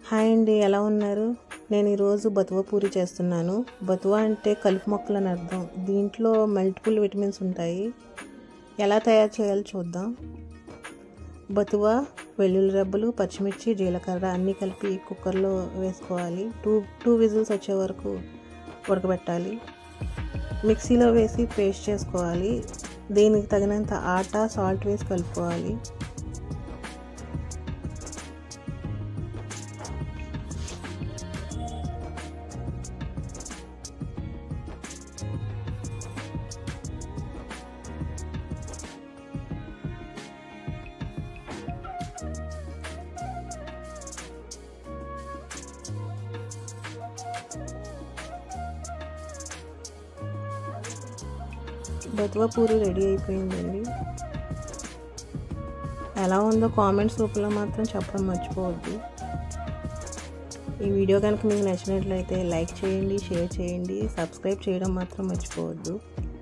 hi అండి ఎలా ఉన్నారు నేను ఈరోజు బతువ పూరి చేస్తున్నాను బతువ అంటే కలుపు మొక్కలు అని అర్థం దీంట్లో మల్టిపుల్ విటమిన్స్ ఉంటాయి ఎలా తయారు చేయాలో చూద్దాం బతువ వెల్లుల్లి రెబ్బలు పచ్చిమిర్చి జీలకర్ర అన్నీ కలిపి కుక్కర్లో వేసుకోవాలి టూ టూ విజిల్స్ వచ్చే వరకు ఉడకబెట్టాలి మిక్సీలో వేసి పేస్ట్ చేసుకోవాలి దీనికి తగినంత ఆట సాల్ట్ వేసి కలుపుకోవాలి బతువ పూరి రెడీ అయిపోయిందండి ఎలా ఉందో కామెంట్స్ రూపంలో మాత్రం చెప్పడం మర్చిపోవద్దు ఈ వీడియో కనుక మీకు నచ్చినట్లయితే లైక్ చేయండి షేర్ చేయండి సబ్స్క్రైబ్ చేయడం మాత్రం మర్చిపోవద్దు